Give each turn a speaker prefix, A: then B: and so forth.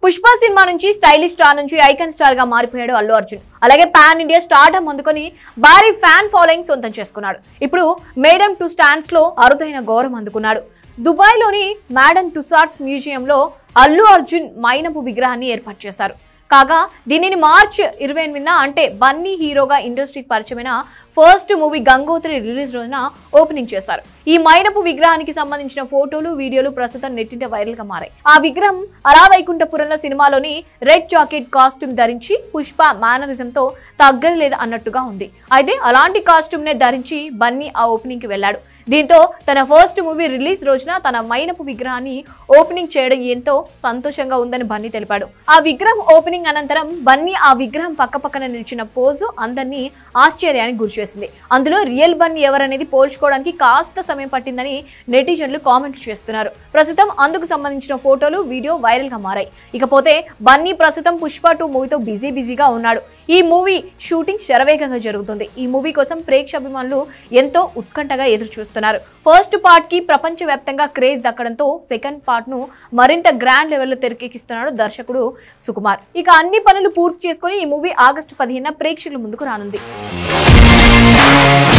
A: Pushpa cinema నుంచి stylish star నుంచి icon star గా మారిపోయాడు అల్లు అర్జున్ అలాగే పాన్ ఇండియా స్టార్డమ్ అందుకొని భారీ ఫ్యాన్ ఫాలోయింగ్ సొంతం చేసుకున్నాడు ఇప్పుడు మేడమ్ టు స్టాండ్స్ లో అరుదైన గౌరవం అందుకున్నాడు దుబాయ్లోని మ్యాడమ్ టుసార్ట్స్ మ్యూజియంలో అల్లు అర్జున్ మైనపు విగ్రహాన్ని ఏర్పాటు చేశారు కాగా దీనిని మార్చ్ ఇరవై ఎనిమిదిన అంటే బన్నీ హీరోగా ఇండస్ట్రీకి పరిచయమైన ఫస్ట్ మూవీ గంగోత్రి రిలీజ్ రోజున ఓపెనింగ్ చేశారు ఈ మైనపు విగ్రహానికి సంబంధించిన ఫోటోలు వీడియోలు ప్రస్తుతం నెట్టింట వైరల్ గా మారాయి ఆ విగ్రహం అలా వైకుంఠపురంలో సినిమాలోని రెడ్ జాకెట్ కాస్ట్యూమ్ ధరించి పుష్ప మేనరిజం తో తగ్గదు లేదు అన్నట్టుగా ఉంది అయితే అలాంటి కాస్ట్యూమ్ నే ధరించి బన్నీ ఆ ఓపెనింగ్ కి వెళ్ళాడు దీంతో తన ఫస్ట్ మూవీ రిలీజ్ రోజున తన మైనపు విగ్రహాన్ని ఓపెనింగ్ చేయడం ఎంతో సంతోషంగా ఉందని బన్నీ తెలిపాడు ఆ విగ్రహం ఓపెనింగ్ అనంతరం బన్నీ ఆ విగ్రహం పక్కపక్కన నిలిచిన పోజు అందరినీ ఆశ్చర్యానికి గురిచేసింది అందులో రియల్ బన్నీ ఎవరనేది పోల్చుకోవడానికి కాస్త సమయం పట్టిందని నెటిజన్లు కామెంట్లు చేస్తున్నారు ప్రస్తుతం అందుకు సంబంధించిన ఫోటోలు వీడియో వైరల్ గా మారాయి ఇకపోతే బన్నీ ప్రస్తుతం పుష్ప టూ మూవీతో బిజీ బిజీగా ఉన్నాడు ఈ మూవీ షూటింగ్ శరవేగంగా జరుగుతుంది ఈ మూవీ కోసం ప్రేక్షాభిమానులు ఎంతో ఉత్కంఠగా ఎదురు చూస్తున్నారు ఫస్ట్ పార్ట్ కి ప్రపంచవ్యాప్తంగా క్రేజ్ దక్కడంతో సెకండ్ పార్ట్ ను మరింత గ్రాండ్ లెవెల్లో తెరకెక్కిస్తున్నాడు దర్శకుడు సుకుమార్ ఇక అన్ని పనులు పూర్తి చేసుకొని ఈ మూవీ ఆగస్టు పదిహేన ప్రేక్షకుల ముందుకు రానుంది